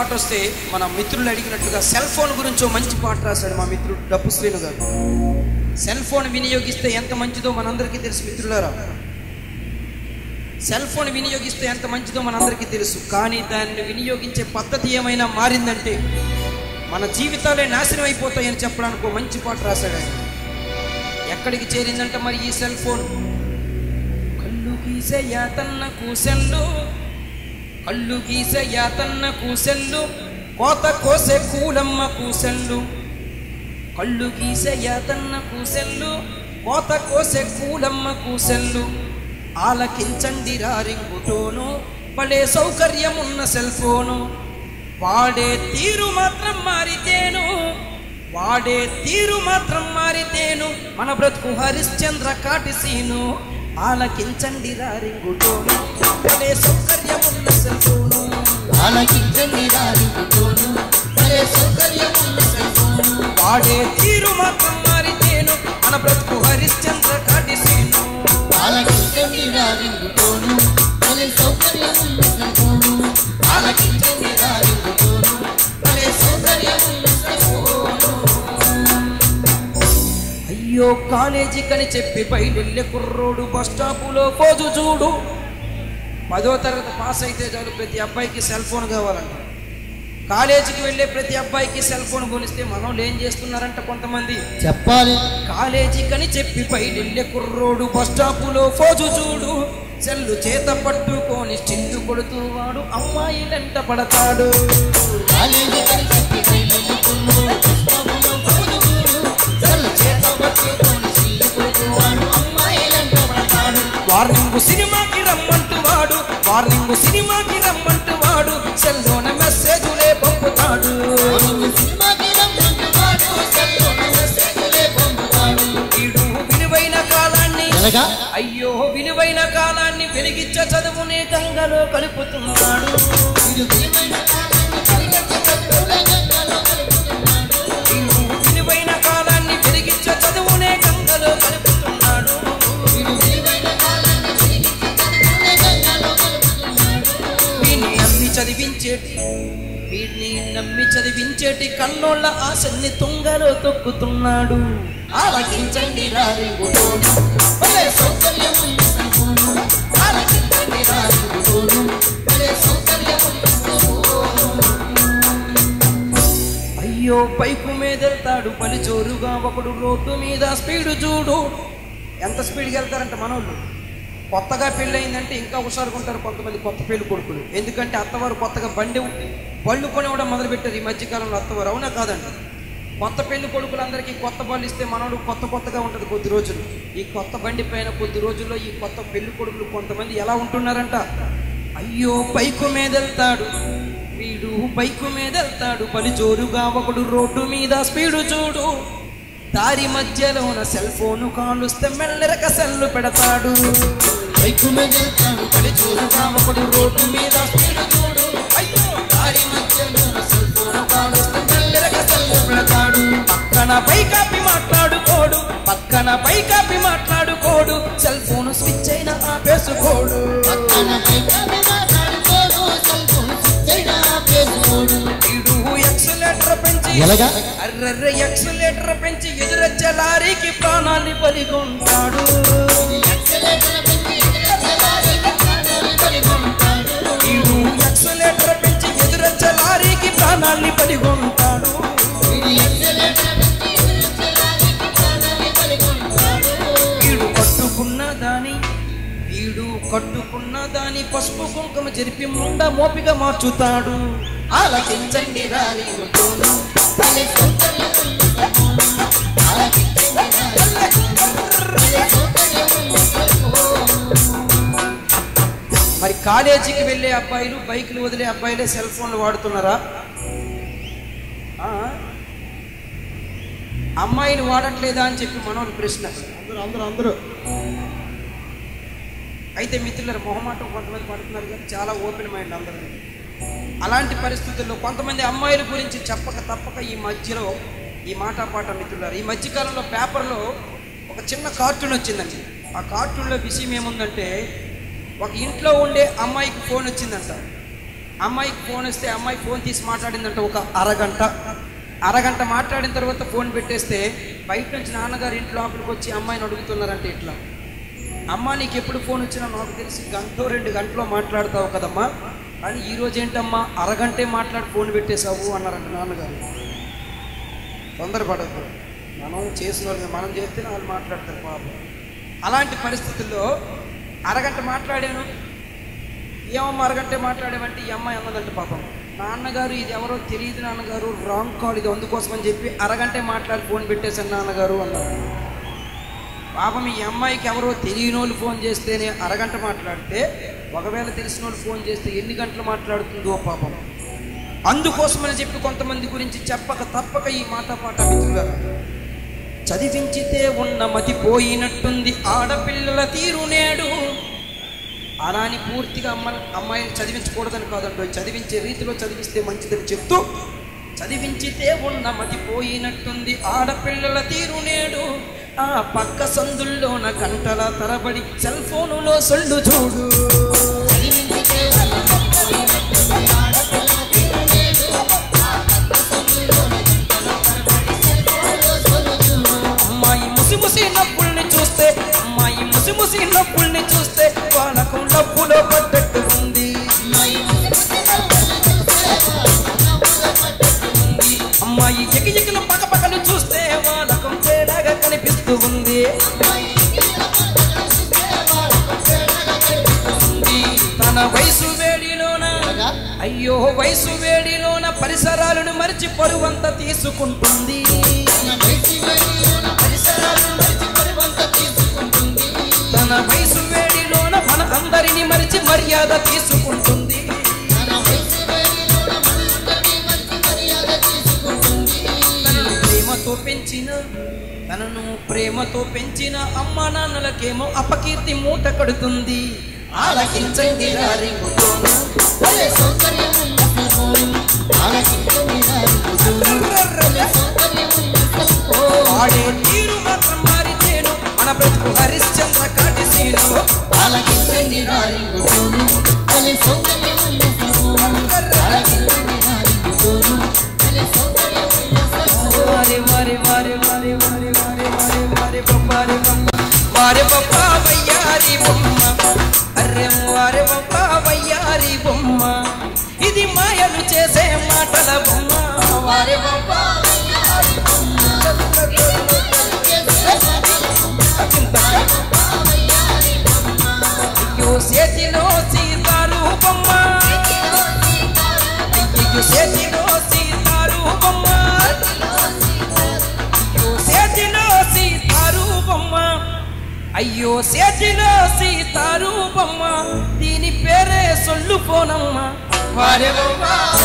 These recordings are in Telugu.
పాట వస్తే మన మిత్రులు అడిగినట్టుగా సెల్ ఫోన్ గురించి ఓ మంచి పాట రాశాడు మా మిత్రుడు డబ్బు శ్రీను గారు సెల్ ఫోన్ వినియోగిస్తే ఎంత మంచిదో మనందరికీ తెలుసు మిత్రులారా సెల్ ఫోన్ వినియోగిస్తే ఎంత మంచిదో మనందరికీ తెలుసు కానీ దాన్ని వినియోగించే పద్ధతి ఏమైనా మారిందంటే మన జీవితాలే నాశనం అయిపోతాయని చెప్పడానికి ఒక మంచి పాట రాశాడు ఆయన ఎక్కడికి చేరిందంటే మరి ఈ సెల్ ఫోన్ కళ్ళు గీసే యాతన్న కూసెల్లు కళ్ళు గీసే యాతన్న కూసెల్లు కోత కోసే కూలమ్మ కూసెల్లు కళ్ళు గీసే యాతన్న కూసెల్లు కోత కోసే కూలమ్మ కూసెల్లు ఆలకించండి రారింగుటోను పడే సౌకర్యమున్న సెల్ ఫోను వాడే తీరు మాత్రం మారితేను వాడే తీరు మాత్రం మారితేను మన బ్రతుకు హరిశ్చంద్ర కాటిసీను ఆలకించండి రారింగుటోను పడే సౌకర్యమున్న సెల్ ఫోను ఆలకించండి రాలిపోను భలే సౌకర్యమున్న సెల్ఫోను వాడే తీరు మాత్రం మారితేను మన బ్రతుకు హరిశ్చంద్ర కాటిసీను ఆలకించండి రాలిపోను భలే సౌకర్యమున్న సెల్ఫోను ఆలకించండి రాలిపోను భలే సౌకర్యమున్న సెల్ఫోను అయ్యో కాలేజీకని చెప్పి బయలుళ్ళే కుర్రోడు బస్ స్టాపులో పోజు చూడు పదో తరగతి పాస్ అయితే చాలు ప్రతి అబ్బాయికి సెల్ ఫోన్ కావాలంట కాలేజీకి వెళ్ళే ప్రతి అబ్బాయికి సెల్ ఫోన్ కొనిస్తే మనోళ్ళు ఏం చేస్తున్నారంట కొంతమంది చెప్పాలి కాలేజీకని చెప్పి బయలుళ్ళే కుర్రోడు బస్ స్టాపులో పోజు చూడు సెల్లు చేత పట్టుకొని చిందు కొడుతూ వాడు అమ్మాయిలంట పడతాడు కాలేజీ కలిసి వెళ్ళుకున్నాడు పుస్తకంలో పోదుడు చల్లు చేత పట్టుకొని సిల్లు కొడుకువాడు అమ్మాయిలంట పడతాడు వార్నింగ్ సినిమాకి రమ్మంటూ వాడు వార్నింగ్ సినిమాకి రమ్మంటూ వాడు సెల్లోన మెసేజ్లే పంపుతాడు సినిమాకి రమ్మంటున్నాడు సెల్లోన మెసేజ్లే పంపుతాడు వీడు విలువైన కాలాన్ని ఎలాగా అయ్యో విలువైన కాలాన్ని వెలిగించ చదువునే గంగలో కలుపుతున్నాడు ఇది విలువైన కాలాన్ని కలిగించబట్టులే గంగలో కలుపుతున్నాడు వీడు విలువైన కాలాన్ని వెలిగించ చదువునే గంగలో కలుపుతున్నాడు ఇది విలువైన కాలాన్ని కలిగించబట్టులే గంగలో కలుపుతున్నాడు వీడిని నమ్మి చదివించేటి వీడిని నమ్మి చదివించేటి కన్నోళ్ళ ఆశల్ని తుంగలో తొక్కుతున్నాడు ఆలకించండి రారిగుటోను భలే సౌకర్యమున్న సంపూర్ణ ఆలకించండి రారిగుటోను భలే సౌకర్యమున్న సంపూర్ణ అయ్యో బైకు మీద వెళ్తాడు పలిచోరుగా ఒకడు రోడ్డు మీద స్పీడ్ చూడు ఎంత స్పీడ్కి వెళ్తారంట మనోళ్ళు కొత్తగా పెళ్ళయిందంటే ఇంకా హుషారుకుంటారు కొంతమంది కొత్త పెళ్లి కొడుకులు ఎందుకంటే అత్తవారు కొత్తగా బండి బళ్ళు కొనివ్వడం మొదలుపెట్టారు ఈ మధ్యకాలంలో అత్తవారు అవునా కాదండి కొత్త పెళ్లి కొడుకులందరికీ కొత్త బళ్ళు ఇస్తే మనోడు కొత్త కొత్తగా ఉంటుంది కొద్ది రోజులు ఈ కొత్త బండి పైన కొద్ది రోజుల్లో ఈ కొత్త పెళ్లి కొడుకులు కొంతమంది ఎలా ఉంటున్నారంట అయ్యో బైకు మీద వెళ్తాడు వీడు బైకు మీద వెళ్తాడు పని జోరుగా ఒకడు రోడ్డు మీద స్పీడు చూడు దారి మధ్యలోన సెల్ ఫోన్ కాలుస్తే మెల్లరక సెల్లు పెడతాడు బైకు మీద వెళ్తాడు పని జోరుగా ఒకడు రోడ్డు మీద స్పీడు చూడు అయ్యో దారి మధ్యలో సెల్ ఫోన్ కాలుస్తే మెల్లరక సెల్లు పెడతాడు పక్కన పైకాపి మాట్లాడుకోడు పక్కన పైకాపి మాట్లాడుకోడు సెల్ ఫోన్ స్విచ్ అయినా ఆపేసుకోడు పక్కన పైకాపి మాట్లాడుకోడు సెల్ ఫోన్ స్విచ్ అయినా ఆపేసుకోడు వీడు ఎక్సలేటర్ పెంచి ఎలాగా అర్రర్ర ఎక్సలేటర్ పెంచి ఎదురొచ్చే లారీకి ప్రాణాన్ని బలిగొంటాడు ఎక్సలేటర్ పెట్టి ఎదురొచ్చలారికి ప్రాణాలు బలిగొంటాడు. వీడు ఎక్సలేటర్ పెంచి ఎదురొచ్చే లారీకి ప్రాణాన్ని బలిగొంటాడు ఇది ఎక్సలేటర్ పెట్టి ఎదురొచ్చలారికి ప్రాణాలు బలిగొంటాడు. వీడు కట్టుకున్న దాని వీడు కట్టుకున్న దాని పసుపు కుంకుమ జరిపి ముండ మోపిగా మార్చుతాడు ఆలకించండి రాని రాలిగుటోను భలే సౌకర్యమున్న సంపూర్ణ. ఆలకించండి రాలిగుటోను భలే సౌకర్యమున్న సంపూర్ణ. మరి కాలేజీకి వెళ్ళే అబ్బాయిలు బైకులు వదిలే అబ్బాయిలే సెల్ ఫోన్లు వాడుతున్నారా ఆ? అమ్మాయిలు వాడట్లేదా అని చెప్పి మనోని ప్రశ్న అందరూ అందరూ అందరూ అయితే మిత్రుల మొహమాటం కొంతమంది పడుతున్నారు కానీ చాలా ఓపెన్ మైండ్ అందరూ అలాంటి పరిస్థితుల్లో కొంతమంది అమ్మాయిల గురించి చెప్పక తప్పక ఈ మధ్యలో ఈ మాట పాట మిత్రులారు ఈ మధ్యకాలంలో పేపర్లో ఒక చిన్న కార్టూన్ వచ్చిందండి ఆ కార్టూన్లో విషయం ఏముందంటే ఒక ఇంట్లో ఉండే అమ్మాయికి ఫోన్ వచ్చిందంట అమ్మాయికి ఫోన్ వస్తే అమ్మాయి ఫోన్ తీసి మాట్లాడిందంట ఒక అరగంట అరగంట మాట్లాడిన తర్వాత ఫోన్ పెట్టేస్తే బయట నుంచి నాన్నగారు ఇంటి లోపలికి వచ్చి అమ్మాయిని అడుగుతున్నారంటే ఇట్లా అమ్మ నీకు ఎప్పుడు ఫోన్ వచ్చినా నాకు తెలిసి గంట రెండు గంటలో మాట్లాడతావు కదమ్మా కానీ ఈ రోజు ఏంటమ్మా అరగంటే మాట్లాడి ఫోన్ పెట్టేశావు అన్నారంట నాన్నగారు తొందరపడద్దు మనం చేసిన వాళ్ళు మనం చేస్తే వాళ్ళు మాట్లాడతారు పాపం అలాంటి పరిస్థితుల్లో అరగంట మాట్లాడాను ఏమమ్మా అరగంటే మాట్లాడేవంటే ఈ అమ్మాయి అన్నదంట పాపం నాన్నగారు ఇది ఎవరో తెలియదు నాన్నగారు రాంగ్ కాల్ ఇది అందుకోసం అని చెప్పి అరగంటే మాట్లాడి ఫోన్ పెట్టేశాను నాన్నగారు అన్నారు పాపం ఈ అమ్మాయికి ఎవరో తెలియని వాళ్ళు ఫోన్ చేస్తేనే అరగంట మాట్లాడితే ఒకవేళ తెలిసిన వాళ్ళు ఫోన్ చేస్తే ఎన్ని గంటలు మాట్లాడుతుందో పాపం అందుకోసమని చెప్పి కొంతమంది గురించి చెప్పక తప్పక ఈ మాట పాట మిత్రులారా చదివించితే ఉన్న మతి పోయినట్టుంది ఆడపిల్లల తీరు నేడు అలా అని పూర్తిగా అమ్మ అమ్మాయిని చదివించకూడదని కాదండి చదివించే రీతిలో చదివిస్తే మంచిదని చెప్తూ చదివించితే ఉన్న మతి పోయినట్టుంది ఆడపిల్లల తీరు నేడు ఆ పక్క సందుల్లోన గంటల తరబడి సెల్ ఫోనులో సొల్లు చూడు చదివించితే వాళ్ళ పోయినట్టుంది ఆడపిల్ల తిరునేడు ఆ పక్క సందులోన గంటల తరబడి సెల్ఫోన్లో సొలుచును అమ్మాయి ముసి ముసి నవ్వుల్ని చూస్తే అమ్మాయి ముసి ముసి నవ్వుల్ని చూస్తే వాళ్ళకు డబ్బులో పడ్డట్టు ఉంది అమ్మాయి ముసి ముసి నవ్వులు చూస్తే వాళ్ళకు నవ్వుల పడ్డట్టు ఉంది అమ్మాయి ఎకి ఎకిల పక్క పక్కలు చూస్తే వాళ్ళకు తేడాగా కనిపిస్తూ ఉంది అమ్మాయి ఎగిరిన పక్కన చూస్తే వాళ్ళకు తేడాగా కనిపిస్తుంది తన వయసు వేడిలోన అనగా అయ్యో వయసు వేడిలోన పరిసరాలను మరిచి పరువంతా తీసుకుంటుంది తన వయసు వేడిలోన పరిసరాలను మరిచి పరువంత తీసుకుంటుంది తన వయసు వేడిలోన మన అందరిని మరిచి మర్యాద తీసుకుంటుంది తన వయసు వేడిలోన మనందరినీ మంచి మర్యాద తీసుకుంటుంది తనను ప్రేమతో పెంచిన తనను ప్రేమతో పెంచిన అమ్మ నాన్నలకేమో అపకీర్తి మూట కడుతుంది ఆలకించండి రారింగుతోను భలే సౌకర్యం ఉన్న ఫోన్ ఆలకించండి రారింగుతోను భలే సౌకర్యం ఉన్న ఫోన్ వాడే తీరు మాత్రం మారితేను మన బ్రతుకు హరిశ్చంద్ర కాటిసీను ఆలకించండి రారింగుతోను భలే సౌకర్యం ఉన్న ఫోన్ ఆలకించండి రారింగుతోను భలే సౌకర్యం ఉన్న ఫోన్ వారి వారి వారి వారి వారి వారి వారి వారి బొమ్మారి బొమ్మ వారి బొమ్మ వయ్యారి బొమ్మ అర్రె వారి బొమ్మ వయ్యారి బొమ్మ ఇది మాయలు చేసే మాటల బొమ్మ వారి బొమ్మ అయ్యో చేతిలో సీతారు బొమ్మ అయ్యో చేతిలో సీతారు బొమ్మ అయ్యో చేతిలో సీతారు బొమ్మ అయ్యో చేతిలో సీతారు బొమ్మ దీని పేరే సొల్లు పోనమ్మ వారే బొమ్మ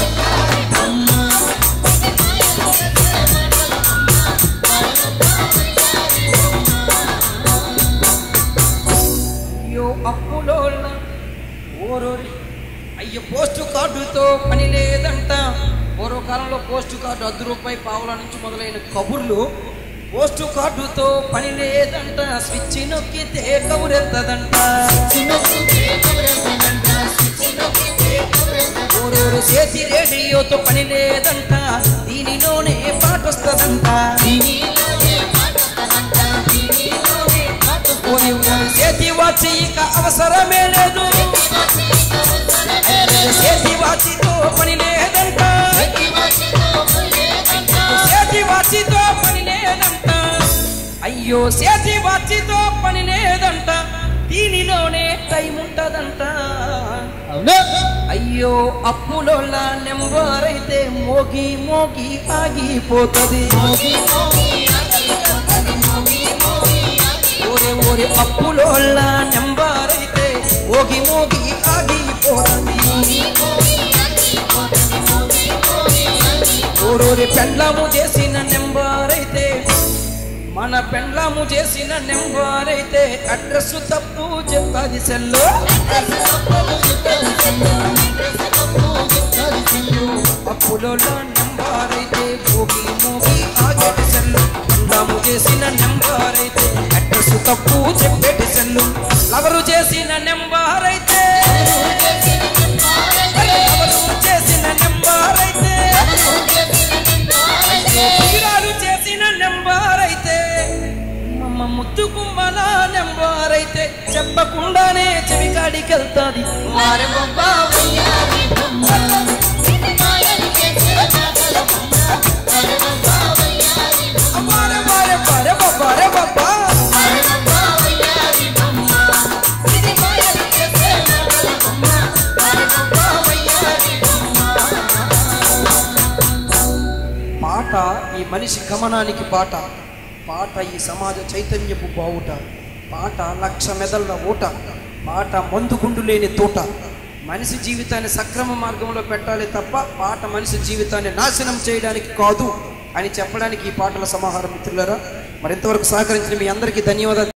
అయ్యో అప్పులో ఓరోరి అయ్యో పోస్టు కార్డుతో పని లేదంట పూర్వకాలంలో పోస్టు కార్డు అర్ధ రూపాయి పావుల నుంచి మొదలైన కబుర్లు పోస్టు కార్డుతో పని లేదంట స్విచ్ నొక్కితే కబురెత్తదంట ఓరోరు చేతి రేడియోతో పని లేదంట దీనిలోనే పాటొస్తదంట ఓరి ఓరి చేతి వాచి ఇక అవసరమే లేదు చేతి వాచితో పని లేదంట చేతి వాచితో పని లేదంట అయ్యో చేతి వాచితో పని లేదంట దీనిలోనే టైం ఉంటదంట అయ్యో అప్పులోళ్ళ నెంబర్ అయితే మోగి మోగి ఆగిపోతుంది ఓరే ఓరే అప్పులోళ్ళ నెంబర్ అయితే మోగి మోగి ఆగిపోతుంది ఓరోరి పెండ్లాము చేసిన నెంబర్ అయితే మన పెండ్లాము చేసిన నెంబర్ అయితే అడ్రస్ తప్పు చెప్తాది సెల్లు అప్పులోళ్ళ నెంబర్ అయితే మోగి మోగి ఆగేటి సెల్లు పెండ్లాము చేసిన నెంబర్ అయితే అడ్రస్ తప్పు చెప్పేటి సెల్లు లవరు చేసిన నెంబర్ అయితే ఎవరు చేస్తాది వారి బొమ్మ వయ్యారి బొమ్మ మాయలు చేసే మాటల బొమ్మ వారి బొమ్మ వయ్యారి బొమ్మ అమ్మారే మారే బారే బాబారే బాబా వారి బొమ్మ వయ్యారి బొమ్మ ఇది మాయలు చేసే మాటల బొమ్మ వారి బొమ్మ వయ్యారి బొమ్మ పాట ఈ మనిషి గమనానికి పాట పాట ఈ సమాజ చైతన్యపు బావుట పాట లక్ష మెదళ్ళ ఊట పాట మందుగుండు లేని తోట మనిషి జీవితాన్ని సక్రమ మార్గంలో పెట్టాలి తప్ప పాట మనిషి జీవితాన్ని నాశనం చేయడానికి కాదు అని చెప్పడానికి ఈ పాటల సమాహారం మిత్రులారా మరి ఇంతవరకు సహకరించిన మీ అందరికీ ధన్యవాదాలు